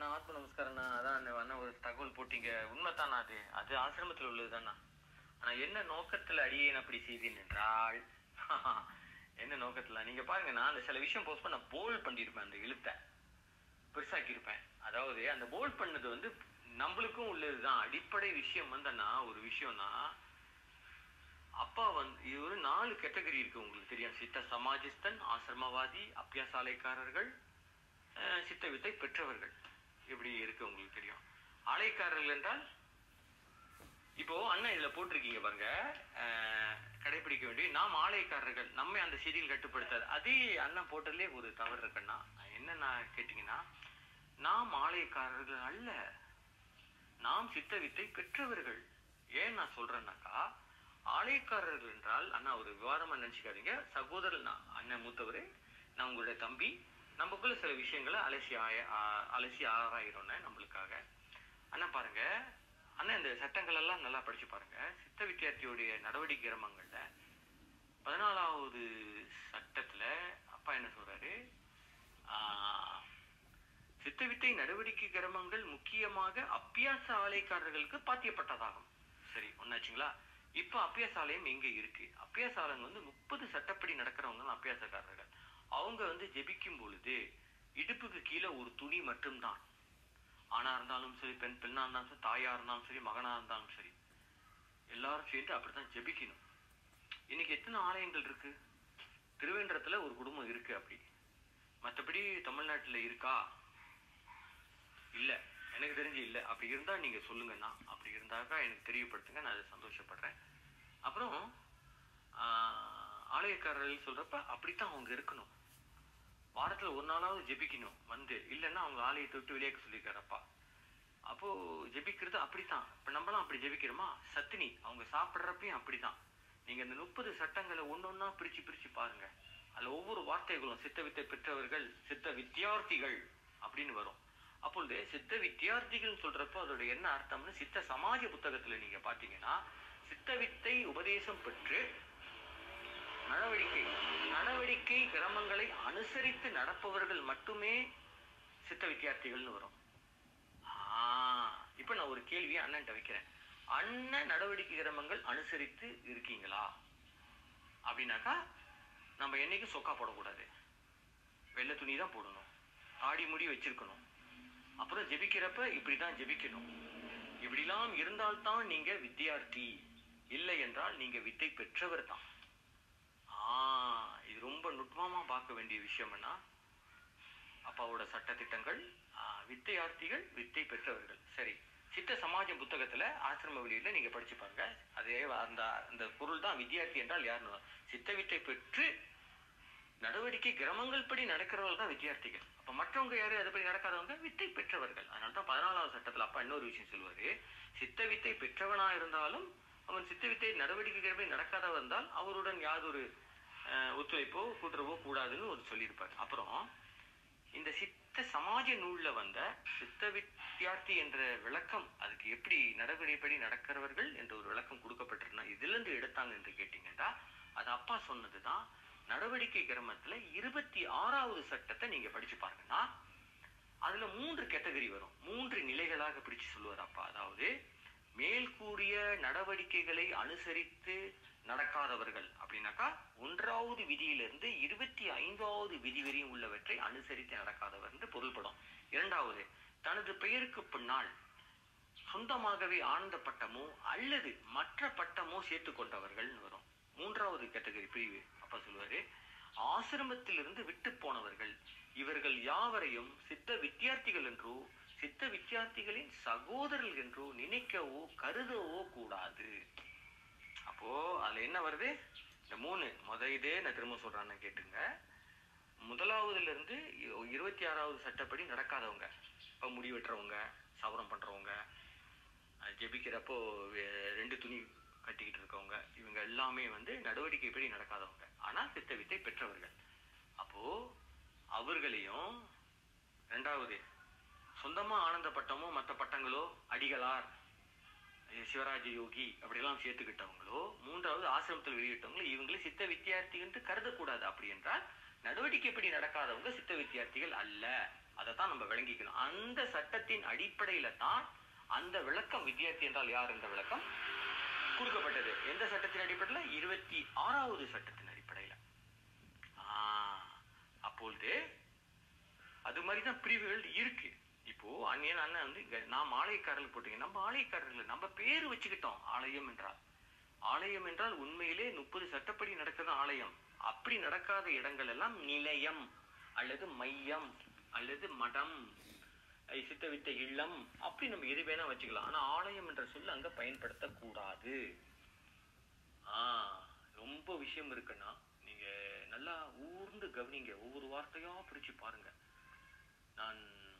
அண்ணா ஆத்ம நமஸ்காரண்ணா அதான் அந்த அண்ணா ஒரு தகவல் போட்டீங்க உண்மைதானா அது அது ஆசிரமத்தில் உள்ளதுதானா ஆனா என்ன நோக்கத்துல அடியேன் அப்படி செய்தேன் என்றால் என்ன நோக்கத்துல நீங்க பாருங்க நான் அந்த சில விஷயம் போஸ்ட் பண்ண போல் பண்ணியிருப்பேன் அந்த எழுத்தை பெருசாக்கியிருப்பேன் அதாவது அந்த போல் பண்ணது வந்து நம்மளுக்கும் உள்ளதுதான் அடிப்படை விஷயம் வந்தனா ஒரு விஷயம்னா அப்பா வந்து இது ஒரு நாலு கேட்டகரி இருக்கு உங்களுக்கு தெரியும் சித்த சமாஜிஸ்தன் ஆசிரமவாதி அப்பியாசாலைக்காரர்கள் அஹ், சித்த வித்தை பெற்றவர்கள் இப்படி இருக்கு உங்களுக்கு தெரியும் ஆலைக்காரர்கள் என்றால் இப்போ அண்ணன் இதுல போட்டிருக்கீங்க பாருங்க அஹ், கடைபிடிக்க வேண்டிய நாம் ஆலைக்காரர்கள் நம்மை அந்த செய்தியில் கட்டுப்படுத்தாது அதே அண்ணன் போட்டதுலே ஒரு தவறு இருக்குன்னா என்னன்னா கேட்டீங்கன்னா நாம் ஆலைக்காரர்கள் அல்ல நாம் சித்த வித்தை பெற்றவர்கள் ஏன் நான் சொல்றேன்னாக்கா ஆலைக்காரர்கள் என்றால் அண்ணா ஒரு விவாதமா நினைச்சுக்காதீங்க சகோதரர் நான் அண்ணன் மூத்தவர் நான் உங்களுடைய தம்பி நமக்குள்ள சில விஷயங்களை அலசி ஆய ஆ- அலசி ஆராயிரோன்னு நம்மளுக்காக அண்ணா பாருங்க அண்ணா இந்த சட்டங்கள் எல்லாம் நல்லா படிச்சு பாருங்க சித்த வித்தியார்த்தியுடைய நடவடிக்கை கிரமங்கள்ல பதினாலாவது சட்டத்துல அப்பா என்ன சொல்றாரு ஆஹ், சித்த வித்தை நடவடிக்கை கிரமங்கள் முக்கியமாக அப்பியாச ஆலைக்காரர்களுக்கு பாத்தியப்பட்டதாகும் சரி ஒன்னாச்சுங்களா இப்ப அப்பியாச ஆலயம் எங்க இருக்கு அப்பியாச ஆலயம் வந்து முப்பது சட்டப்படி நடக்கிறவங்க தான் அப்பியாசக்காரர்கள் அவங்க வந்து ஜெபிக்கும் பொழுது இடுப்புக்கு கீழே ஒரு துணி மட்டும்தான் ஆணா இருந்தாலும் சரி பெண் பெண்ணா இருந்தாலும் சரி தாயா இருந்தாலும் சரி மகனா இருந்தாலும் சரி எல்லாரும் சேர்ந்து அப்படித்தான் ஜெபிக்கணும் இன்னைக்கு எத்தனை ஆலயங்கள் இருக்கு திருவேண்டரத்துல ஒரு குடும்பம் இருக்கு அப்படி மற்றபடி தமிழ்நாட்டுல இருக்கா இல்ல எனக்கு தெரிஞ்சு இல்ல அப்படி இருந்தா நீங்க சொல்லுங்கண்ணா அப்படி இருந்தாக்கா எனக்கு தெரியப்படுத்துங்க நான் அதை சந்தோஷப்படுறேன் அப்புறம் ஆஹ், ஆலயக்காரர்கள் சொல்றப்ப அப்படித்தான் அவங்க இருக்கணும் வாரத்துல ஒரு நாளாவது ஜெபிக்கணும் வந்து இல்லைன்னா அவங்க ஆலயத்தை விட்டு வெளியேக்க சொல்லியிருக்காரப்பா அப்போ ஜெபிக்கிறது அப்படித்தான் இப்ப நம்மளாம் அப்படி ஜெபிக்கிறோமா சத்தினி அவங்க சாப்பிடுறப்பையும் அப்படிதான் நீங்க இந்த முப்பது சட்டங்களை ஒன்னொன்னா பிரிச்சு பிரிச்சு பாருங்க அதுல ஒவ்வொரு வார்த்தைகளும் சித்த வித்தை பெற்றவர்கள் சித்த வித்தியார்த்திகள் அப்படின்னு வரும் அப்பொழுது சித்த வித்தியார்த்திகள் சொல்றப்போ அதோட என்ன அர்த்தம்னு சித்த சமாஜ புத்தகத்துல நீங்க பாத்தீங்கன்னா சித்த வித்தை உபதேசம் பெற்று நடவடிக்கை நடவடிக்கை கிரமங்களை அனுசரித்து நடப்பவர்கள் மட்டுமே சித்த வித்தியார்த்திகள்னு வரும் ஆஹ் இப்ப நான் ஒரு கேள்வியை அண்ணன்ட்ட வைக்கிறேன் அண்ணன் நடவடிக்கை கிரமங்கள் அனுசரித்து இருக்கீங்களா அப்படின்னாக்கா நம்ம என்னைக்கும் சொக்கா போடக்கூடாது வெள்ளை துணி தான் போடணும் ஆடி முடி வச்சிருக்கணும் அப்புறம் ஜெபிக்கிறப்ப இப்படிதான் ஜெபிக்கணும் இப்படிலாம் இருந்தால்தான் நீங்க வித்தியார்த்தி இல்லை என்றால் நீங்க வித்தை பெற்றவர் தான் ஆஹ் இது ரொம்ப நுட்பமா பார்க்க வேண்டிய விஷயம்னா அப்பாவோட சட்டத்திட்டங்கள் ஆஹ், வித்தையார்த்திகள் வித்தை பெற்றவர்கள் சரி சித்த சமாஜம் புத்தகத்துல ஆசிரம வெளியில நீங்க படிச்சு பாருங்க அதே அந்த அந்த பொருள் தான் வித்தியார்த்தி என்றால் யாருன்னு சித்த வித்தை பெற்று நடவடிக்கை கிரமங்கள் படி நடக்கிறவர்கள் தான் வித்தியார்த்திகள் அப்ப மற்றவங்க யாரு அதுபடி நடக்காதவங்க வித்தை பெற்றவர்கள் அதனால தான் பதினாலாவது சட்டத்துல அப்பா இன்னொரு விஷயம் சொல்லுவாரு சித்த வித்தை பெற்றவனா இருந்தாலும் அவன் சித்த வித்தை நடவடிக்கைகள் நடக்காதவன் இருந்தால் அவருடன் யாதொரு அஹ், ஒத்துழைப்போ கூட்டுறவோ கூடாதுன்னு ஒரு சொல்லியிருப்பார் அப்புறம் இந்த சித்த சமாஜ நூல்ல வந்த சித்த வித்தியார்த்தி என்ற விளக்கம் அதுக்கு எப்படி நடைமுறைப்படி நடக்கிறவர்கள் என்ற ஒரு விளக்கம் கொடுக்கப்பட்டிருந்தா இதுல இருந்து எடுத்தாங்க என்று கேட்டீங்கன்னா அது அப்பா சொன்னதுதான் நடவடிக்கை கிரமத்துல இருபத்தி ஆறாவது சட்டத்தை நீங்க படிச்சு பாருங்கன்னா அதுல மூன்று கேட்டகரி வரும் மூன்று நிலைகளாக பிரிச்சு சொல்லுவார் அப்பா அதாவது மேல் கூறிய நடவடிக்கைகளை அனுசரித்து நடக்காதவர்கள் அப்படின்னாக்கா ஒன்றாவது விதியிலிருந்து இருபத்தி ஐந்தாவது விதி வரையும் உள்ளவற்றை அனுசரித்து நடக்காதவர் என்று பொருள்படும் இரண்டாவது தனது பெயருக்கு பின்னால் சொந்தமாகவே ஆனந்த பட்டமோ அல்லது மற்ற பட்டமோ சேர்த்து கொண்டவர்கள்னு வரும் மூன்றாவது கேட்டகரி பிரிவு அப்பா சொல்லுவாரு ஆசிரமத்திலிருந்து விட்டு போனவர்கள் இவர்கள் யாவரையும் சித்த வித்தியார்த்திகள் என்றோ சித்த வித்தியார்த்திகளின் சகோதரர்கள் என்றோ நினைக்கவோ கருதவோ கூடாது அப்போ அதுல என்ன வருது இந்த மூணு முத இதே நான் திரும்ப சொல்றேன்னு கேட்டுங்க முதலாவதுல இருந்து இ- இருபத்தி ஆறாவது சட்டப்படி நடக்காதவங்க இப்ப முடி வெட்டுறவங்க சவரம் பண்றவங்க அஹ் ஜெபிக்கிறப்போ வே- ரெண்டு துணி கட்டிக்கிட்டு இருக்கவங்க இவங்க எல்லாமே வந்து நடவடிக்கைப்படி நடக்காதவங்க ஆனா சித்த வித்தை பெற்றவர்கள் அப்போ அவர்களையும் ரெண்டாவது சொந்தமா ஆனந்த பட்டமோ மற்ற பட்டங்களோ அடிகளார் அஹ் சிவராஜ யோகி அப்படியெல்லாம் சேர்த்துக்கிட்டவங்களோ மூன்றாவது ஆசிரமத்தில் வெளியிட்டவங்களோ இவங்களை சித்த வித்தியார்த்தி என்று கருதக்கூடாது அப்படி என்றால் நடவடிக்கைப்படி நடக்காதவங்க சித்த வித்தியார்த்திகள் அல்ல அதை தான் நம்ம விளங்கிக்கணும் அந்த சட்டத்தின் அடிப்படையில தான் அந்த விளக்கம் வித்தியார்த்தி என்றால் யார் என்ற விளக்கம் கொடுக்கப்பட்டது எந்த சட்டத்தின் அடிப்படையில் இருபத்தி ஆறாவது சட்டத்தின் அடிப்படையில் ஆஹ், அப்பொழுது அது மாதிரி தான் பிரிவுகள் இருக்கு இப்போ அண்ணன் அண்ணன் வந்து இங்க நாம் ஆலயக்காரர்கள் போட்டீங்க நம்ம ஆலயக்காரர்கள் நம்ம பேர் வச்சுக்கிட்டோம் ஆலயம் என்றால் ஆலயம் என்றால் உண்மையிலே முப்பது சட்டப்படி நடக்கிறது ஆலயம் அப்படி நடக்காத இடங்கள் எல்லாம் நிலையம் அல்லது மையம் அல்லது மடம் ஐ, சித்தவித்த இல்லம் அப்படி நம்ம எது வேணா வச்சுக்கலாம் ஆனா ஆலயம் என்ற சொல் அங்க பயன்படுத்தக்கூடாது ஆ ரொம்ப விஷயம் இருக்குன்னா நீங்க நல்லா ஊர்ந்து கவனிங்க ஒவ்வொரு வார்த்தையா பிரிச்சு பாருங்க நான்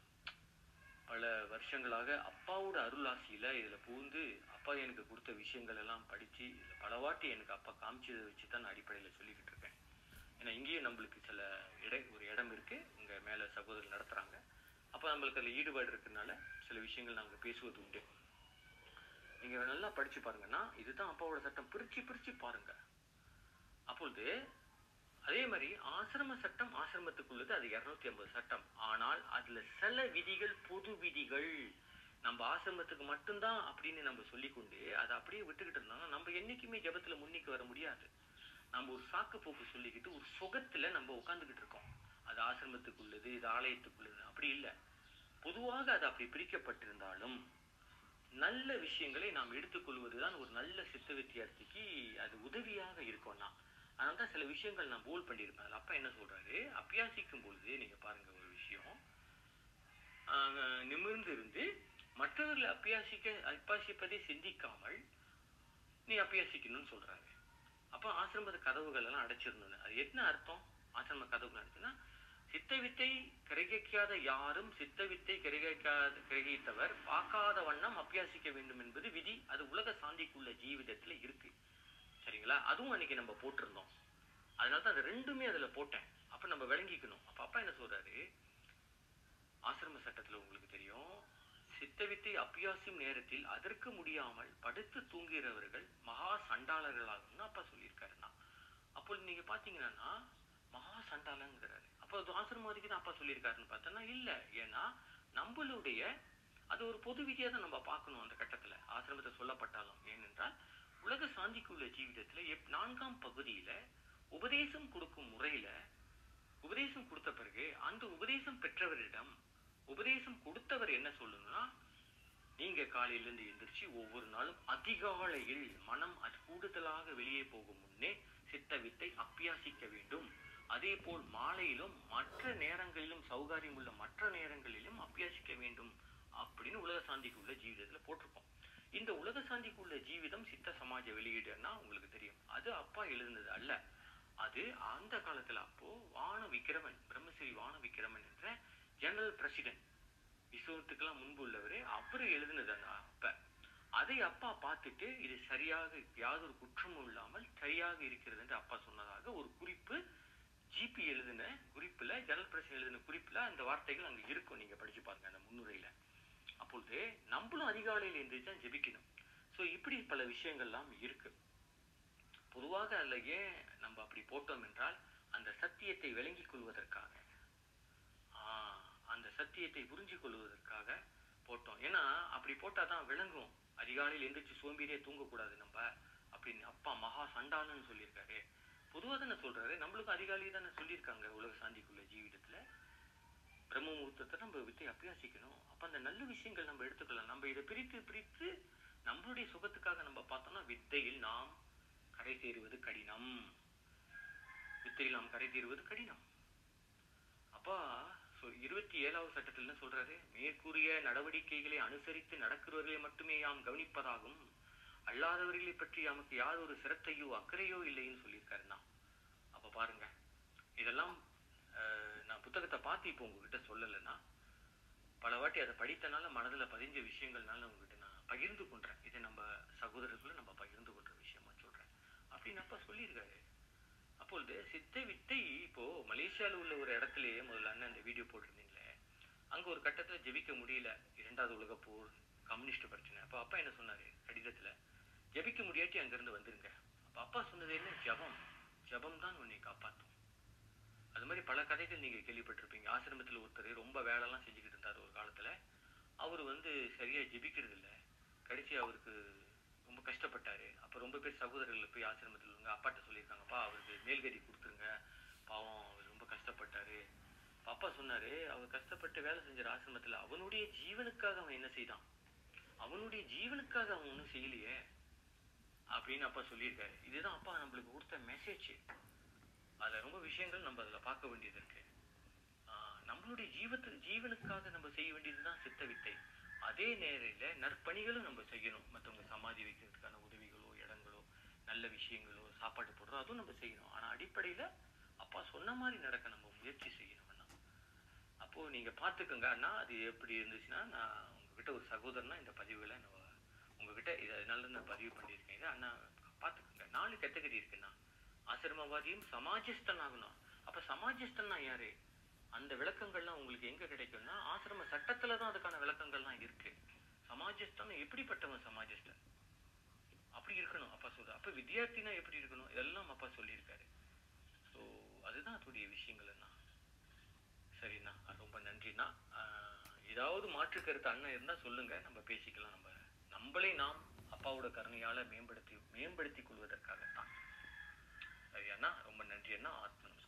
பல வருஷங்களாக அப்பாவோட அருளாசியில இதுல பூந்து அப்பா எனக்கு கொடுத்த விஷயங்கள் எல்லாம் படிச்சு இதுல பல வாட்டி எனக்கு அப்பா காமிச்சதை வச்சு தான் நான் அடிப்படையில சொல்லிக்கிட்டு இருக்கேன் ஏன்னா இங்கேயும் நம்மளுக்கு சில இட ஒரு இடம் இருக்கு இங்க மேல சகோதரர் நடத்துறாங்க அப்ப நம்மளுக்கு அதுல ஈடுபாடு இருக்கறனால சில விஷயங்கள் நாங்க பேசுவது உண்டு நீங்க நல்லா படிச்சு பாருங்கன்னா இதுதான் அப்பாவோட சட்டம் பிரிச்சு பிரிச்சு பாருங்க அப்பொழுது அதே மாதிரி ஆசிரம சட்டம் ஆசிரமத்துக்குள்ளது அது இருநூத்தி ஐம்பது சட்டம் ஆனால் அதுல சில விதிகள் பொது விதிகள் நம்ம ஆசிரமத்துக்கு மட்டும்தான் அப்படின்னு நம்ம சொல்லிக்கொண்டு அதை அப்படியே விட்டுக்கிட்டு இருந்தாங்க நம்ம என்னைக்குமே ஜெபத்துல முன்னிக்கு வர முடியாது நம்ம ஒரு சாக்கு போக்கு சொல்லிக்கிட்டு ஒரு சுகத்துல நம்ம உட்கார்ந்துகிட்டு இருக்கோம் அது ஆசிரமத்துக்குள்ளது இது ஆலயத்துக்குள்ளது அப்படி இல்லை பொதுவாக அது அப்படி பிரிக்கப்பட்டிருந்தாலும் நல்ல விஷயங்களை நாம் எடுத்துக்கொள்வதுதான் ஒரு நல்ல சித்த வித்தியார்த்திக்கு அது உதவியாக இருக்கும்னா அதனால தான் சில விஷயங்கள் நான் போல் பண்ணியிருப்பேன் அதுல அப்பா என்ன சொல்றாரு அபியாசிக்கும் பொழுது நீங்க பாருங்க ஒரு விஷயம் ஆஹ் நிமிர்ந்து இருந்து மற்றவர்களை அபியாசிக்க அபியாசிப்பதை சிந்திக்காமல் நீ அபியாசிக்கணும்னு சொல்றாங்க அப்ப ஆசிரமத்து கதவுகள் எல்லாம் அடைச்சிடணும்னு அது என்ன அர்த்தம் ஆசிரம கதவுகள் அடைச்சுன்னா சித்த வித்தை கிரகிக்காத யாரும் சித்த வித்தை கிரகிக்காத கிரகித்தவர் பார்க்காத வண்ணம் அபியாசிக்க வேண்டும் என்பது விதி அது உலக சாந்திக்குள்ள ஜீவிதத்துல இருக்கு சரிங்களா அதுவும் அன்னைக்கு நம்ம போட்டிருந்தோம் அதனால தான் அது ரெண்டுமே அதுல போட்டேன் அப்ப நம்ம விளங்கிக்கணும் அப்ப அப்பா என்ன சொல்றாரு ஆசிரம சட்டத்துல உங்களுக்கு தெரியும் சித்தவித்தை அபியாசியும் நேரத்தில் அதற்கு முடியாமல் படுத்து தூங்குகிறவர்கள் மகா சண்டாளர்களாகும்னு அப்பா சொல்லியிருக்காருண்ணா அப்போ நீங்க பாத்தீங்கன்னா மகா சண்டாளங்கிறாரு அப்போ அது ஆசிரமவாதிக்கு தான் அப்பா சொல்லியிருக்காருன்னு பார்த்தோன்னா இல்ல ஏன்னா நம்மளுடைய அது ஒரு பொது விதியா தான் நம்ம பார்க்கணும் அந்த கட்டத்துல ஆசிரமத்தை சொல்லப்பட்டாலும் ஏனென்றால் உலக சாந்திக்குள்ள ஜீவிதத்துல எப் நான்காம் பகுதியில உபதேசம் கொடுக்கும் முறையில உபதேசம் கொடுத்த பிறகு அந்த உபதேசம் பெற்றவரிடம் உபதேசம் கொடுத்தவர் என்ன சொல்லணும்னா நீங்க காலையிலிருந்து எந்திரிச்சு ஒவ்வொரு நாளும் அதிகாலையில் மனம் அது கூடுதலாக வெளியே போகும் முன்னே சித்த வித்தை அபியாசிக்க வேண்டும் அதே போல் மாலையிலும் மற்ற நேரங்களிலும் சௌகாரியம் உள்ள மற்ற நேரங்களிலும் அபியாசிக்க வேண்டும் அப்படின்னு உலக சாந்திக்கு உள்ள ஜீவிதத்துல போட்டிருக்கோம் இந்த உலக சாந்திக்கு உள்ள ஜீவிதம் சித்த சமாஜ வெளியீடுன்னா உங்களுக்கு தெரியும் அது அப்பா எழுதுனது அல்ல அது அந்த காலத்துல அப்போ வான விக்கிரமன் பிரம்மஸ்ரீ வான விக்கிரமன் என்ற ஜெனரல் பிரசிடென்ட் விஸ்வத்துக்கெல்லாம் முன்பு உள்ளவரு அவரு எழுதுனது அந்த அப்ப அதை அப்பா பார்த்துட்டு இது சரியாக யாதொரு குற்றமும் இல்லாமல் சரியாக இருக்கிறது என்று அப்பா சொன்னதாக ஒரு குறிப்பு ஜிபி எழுதின குறிப்புல ஜெனரல் பிரசிடென்ட் எழுதின குறிப்புல அந்த வார்த்தைகள் அங்க இருக்கும் நீங்க படிச்சு பாருங்க அந்த முன்னுரையில அப்பொழுது நம்மளும் அதிகாலையில் எந்திரிச்சு தான் ஜெபிக்கணும் சோ இப்படி பல விஷயங்கள்லாம் இருக்கு பொதுவாக அதுல ஏன் நம்ம அப்படி போட்டோம் என்றால் அந்த சத்தியத்தை விளங்கிக் கொள்வதற்காக ஆஹ் அந்த சத்தியத்தை புரிஞ்சு கொள்வதற்காக போட்டோம் ஏன்னா அப்படி போட்டாதான் விளங்கும் அதிகாலையில் எந்திரிச்சு சோம்பேறியே தூங்கக்கூடாது நம்ம அப்படின்னு அப்பா மகா சண்டாளன்னு சொல்லியிருக்காரு பொதுவா தானே சொல்றாரு நம்மளுக்கும் அதிகாலையே தானே சொல்லியிருக்காங்க உலக சாந்திக்குள்ள ஜீவிதத்துல பிரம்ம முகூர்த்தத்தை நம்ம வித்தை அபியாசிக்கணும் அப்ப அந்த நல்ல விஷயங்கள் நம்ம எடுத்துக்கலாம் நம்ம இதை பிரித்து பிரித்து நம்மளுடைய சுகத்துக்காக நம்ம பார்த்தோம்னா வித்தையில் நாம் கரை சேருவது கடினம் வித்தையில் நாம் கரை சேருவது கடினம் அப்பா சொ- இருபத்தி ஏழாவது சட்டத்தில் என்ன சொல்றாரு மேற்கூறிய நடவடிக்கைகளை அனுசரித்து நடக்கிறவர்களை மட்டுமே யாம் கவனிப்பதாகும் அல்லாதவர்களை பற்றி நமக்கு யாதொரு சிரத்தையோ அக்கறையோ இல்லைன்னு சொல்லியிருக்காருண்ணா அப்ப பாருங்க இதெல்லாம் அஹ், நான் புத்தகத்தை பார்த்து இப்போ உங்ககிட்ட சொல்லலைன்னா பல வாட்டி அதை படித்தனால மனதுல பதிஞ்ச விஷயங்கள்னால உங்ககிட்ட நான் பகிர்ந்து கொண்டேன் இதை நம்ம சகோதரர்களை நம்ம பகிர்ந்து கொண்ட விஷயமா சொல்றேன் அப்படின்னு அப்பா சொல்லியிருக்காரு அப்பொழுது சித்த வித்தை இப்போ மலேசியால உள்ள ஒரு இடத்துலயே முதல்ல அண்ணன் அந்த வீடியோ போட்டிருந்தீங்களே அங்க ஒரு கட்டத்துல ஜெபிக்க முடியல இரண்டாவது உலகப் போர் கம்யூனிஸ்ட் பிரச்சனை அப்ப அப்பா என்ன சொன்னாரு கடிதத்துல ஜெபிக்க முடியாட்டி அங்க இருந்து வந்துருங்க அப்ப அப்பா சொன்னது என்ன ஜெபம் ஜெபம் தான் உன்னை காப்பாத்தும் அது மாதிரி பல கதைகள் நீங்க கேள்விப்பட்டிருப்பீங்க ஆசிரமத்துல ஒருத்தர் ரொம்ப வேலைலாம் செஞ்சுக்கிட்டு இருந்தார் ஒரு காலத்துல அவர் வந்து சரியா ஜெபிக்கிறது இல்ல கடைசி அவருக்கு ரொம்ப கஷ்டப்பட்டாரு அப்ப ரொம்ப பேர் சகோதரர்கள் போய் ஆசிரமத்தில் உள்ளவங்க அப்பாட்ட சொல்லியிருக்காங்கப்பா அவருக்கு மேல்கதி கொடுத்துருங்க பாவம் அவர் ரொம்ப கஷ்டப்பட்டாரு அப்ப அப்பா சொன்னாரு அவர் கஷ்டப்பட்டு வேலை செஞ்ச ஆசிரமத்துல அவனுடைய ஜீவனுக்காக அவன் என்ன செய்தான் அவனுடைய ஜீவனுக்காக அவன் ஒன்றும் செய்யலையே அப்படின்னு அப்பா சொல்லியிருக்காரு இதுதான் அப்பா நம்மளுக்கு கொடுத்த மெசேஜ் அதுல ரொம்ப விஷயங்கள் நம்ம அதுல பார்க்க வேண்டியது இருக்கு ஆஹ் நம்மளுடைய ஜீவத்து ஜீவனுக்காக நம்ம செய்ய வேண்டியதுதான் சித்த வித்தை அதே நேரில நற்பணிகளும் நம்ம செய்யணும் மத்தவங்க சமாதி வைக்கிறதுக்கான உதவிகளோ இடங்களோ நல்ல விஷயங்களோ சாப்பாடு போடுறோம் அதுவும் நம்ம செய்யணும் ஆனா அடிப்படையில அப்பா சொன்ன மாதிரி நடக்க நம்ம முயற்சி செய்யணும் அண்ணா அப்போ நீங்க பாத்துக்கோங்க அண்ணா அது எப்படி இருந்துச்சுன்னா நான் உங்ககிட்ட ஒரு சகோதரனா இந்த பதிவுகளை நான் உங்ககிட்ட இது அதனால நான் பதிவு பண்ணியிருக்கேன் இதை அண்ணா பாத்துக்கோங்க நாலு கேட்டகரி இருக்குண்ணா ஆசிரமவாதியும் சமாஜஸ்தன் ஆகணும் அப்ப சமாஜஸ்தன்னா யாரு அந்த விளக்கங்கள்லாம் உங்களுக்கு எங்க கிடைக்கும்னா ஆசிரம சட்டத்துல தான் அதுக்கான விளக்கங்கள்லாம் இருக்கு சமாஜஸ்தன் எப்படிப்பட்டவன் சமாஜஸ்தன் அப்படி இருக்கணும் அப்பா சொல்ற அப்ப வித்யார்த்தினா எப்படி இருக்கணும் இதெல்லாம் அப்பா சொல்லியிருக்காரு ஸோ அதுதான் அதோடைய விஷயங்கள் அண்ணா சரிண்ணா ரொம்ப நன்றிண்ணா ஆஹ் ஏதாவது மாற்று கருத்து அண்ணன் இருந்தா சொல்லுங்க நம்ம பேசிக்கலாம் நம்ம நம்மளை நாம் அப்பாவோட கருணையால மேம்படுத்தி மேம்படுத்திக் கொள்வதற்காகத்தான் சரி அண்ணா ரொம்ப நன்றி அண்ணா ஆத்ம நமஸ்காரம்